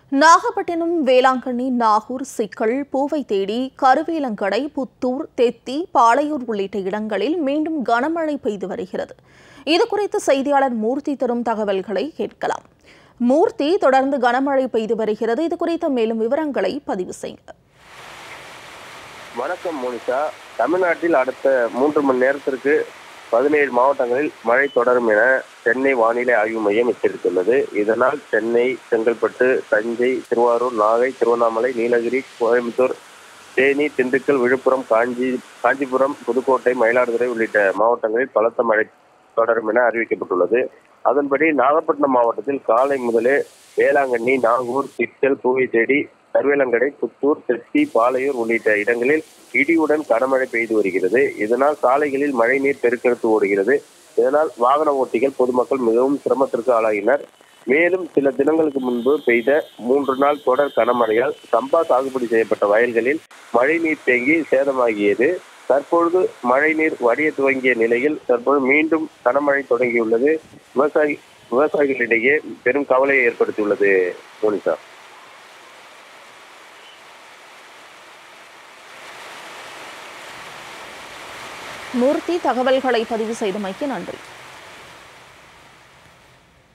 நாகப்பட்டினம் வேளாங்கண்ணி நாகூர் சிக்கல் பூவை தேடி கருவேலங்கடை புத்தூர் தெத்தி பாளையூர் உள்ளிட்ட இடங்களில் மீண்டும் கனமழை பெய்து வருகிறது இதுகுறித்து செய்தியாளர் மூர்த்தி தரும் தகவல்களை கேட்கலாம் மூர்த்தி தொடர்ந்து கனமழை பெய்து வருகிறது இது குறித்த மேலும் விவரங்களை பதிவு செய்யுங்க வணக்கம் மோனிஷா தமிழ்நாட்டில் அடுத்த மூன்று மணி நேரத்திற்கு பதினேழு மாவட்டங்களில் மழை தொடரும் என சென்னை வானிலை ஆய்வு மையம் எச்சரித்துள்ளது இதனால் சென்னை செங்கல்பட்டு தஞ்சை திருவாரூர் நாகை திருவண்ணாமலை நீலகிரி கோயம்புத்தூர் தேனி திண்டுக்கல் விழுப்புரம் காஞ்சி காஞ்சிபுரம் புதுக்கோட்டை மயிலாடுதுறை உள்ளிட்ட மாவட்டங்களில் பலத்த மழை தொடரும் என அறிவிக்கப்பட்டுள்ளது அதன்படி நாகப்பட்டினம் மாவட்டத்தில் காலை முதலே வேளாங்கண்ணி நாகூர் திட்டல் பூவை தேடி கருவேலங்கடை புத்தூர் தெத்தி பாளையூர் உள்ளிட்ட இடங்களில் இடியுடன் கனமழை பெய்து வருகிறது இதனால் சாலைகளில் மழைநீர் பெருக்கெடுத்து ஓடுகிறது இதனால் வாகன ஓட்டிகள் பொதுமக்கள் மிகவும் சிரமத்திற்கு ஆளாகினர் மேலும் சில தினங்களுக்கு முன்பு பெய்த மூன்று நாள் தொடர் கனமழையால் சம்பா சாகுபடி செய்யப்பட்ட வயல்களில் மழைநீர் தேங்கி சேதமாகியது தற்பொழுது மழைநீர் வடிய துவங்கிய நிலையில் தற்போது மீண்டும் கனமழை தொடங்கியுள்ளது விவசாயி விவசாயிகளிடையே பெரும் கவலையை ஏற்படுத்தியுள்ளது மோனிஷா மூர்த்தி தகவல்களை பதிவு செய்தமைக்கு நன்றி